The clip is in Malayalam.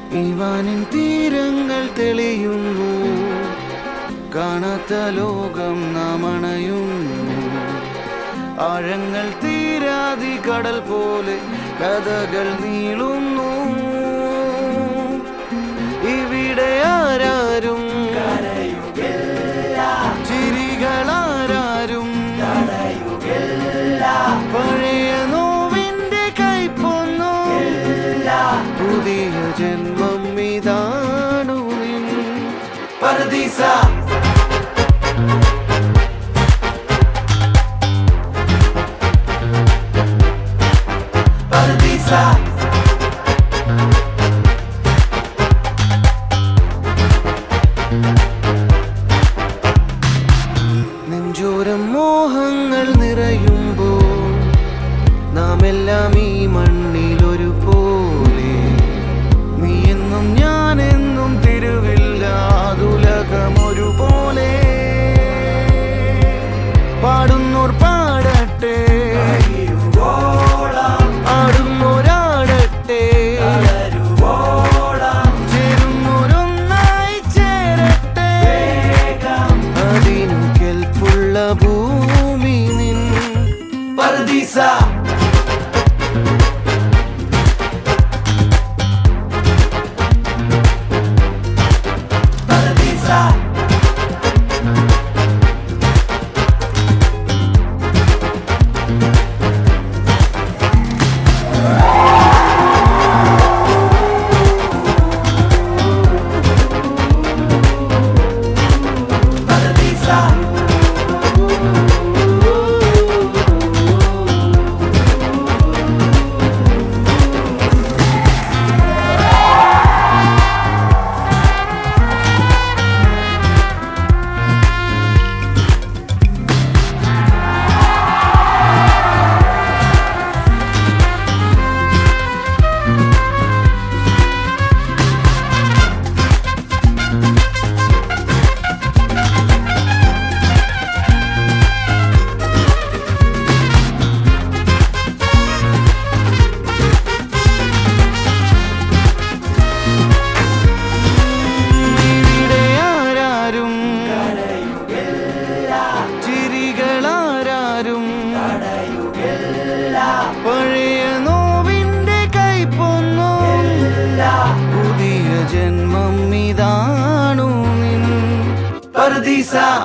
ഇവാനിൻ തീരങ്ങൾ തെളിയുന്നു കാണാത്ത ലോകം നാം അണയുന്നു ആഴങ്ങൾ തീരാതി കടൽ പോലെ കഥകൾ നീളുന്നു ഇവിടെ ആരാരും ചിരികളാരും പഴയ നോവിന്റെ കൈപ്പൊന്നു പുതിയ ജന്മം ഇതാണു നിൻ പരദീസ പരദീസ നെഞ്ചോരം മോഹങ്ങൾ നിറയുമ്പോൾ നാം എല്ലാം ഈ മണ്ണിൽ ഒരുപോലെ നീ എന്നും ഞാൻ എന്നും തിരുവില്ലാതുലകം ഒരുപോലെ പാടുന്നോർ പാടട്ടെ ആടുന്നോരാടട്ടെ ചേരുന്നോരൊന്നായി ചേരട്ടെ അതിനു കെൽപ്പുള്ള ഭൂമി നിൻ പരദീസ പരദീസ പരദീസ ഇവിടെ ആരാരും ചിരികളാരും പഴയ നോവിന്റെ കൈപ്പൊന്നു പുതിയ ജന്മം ഇതാണു നിൻ പരദീസ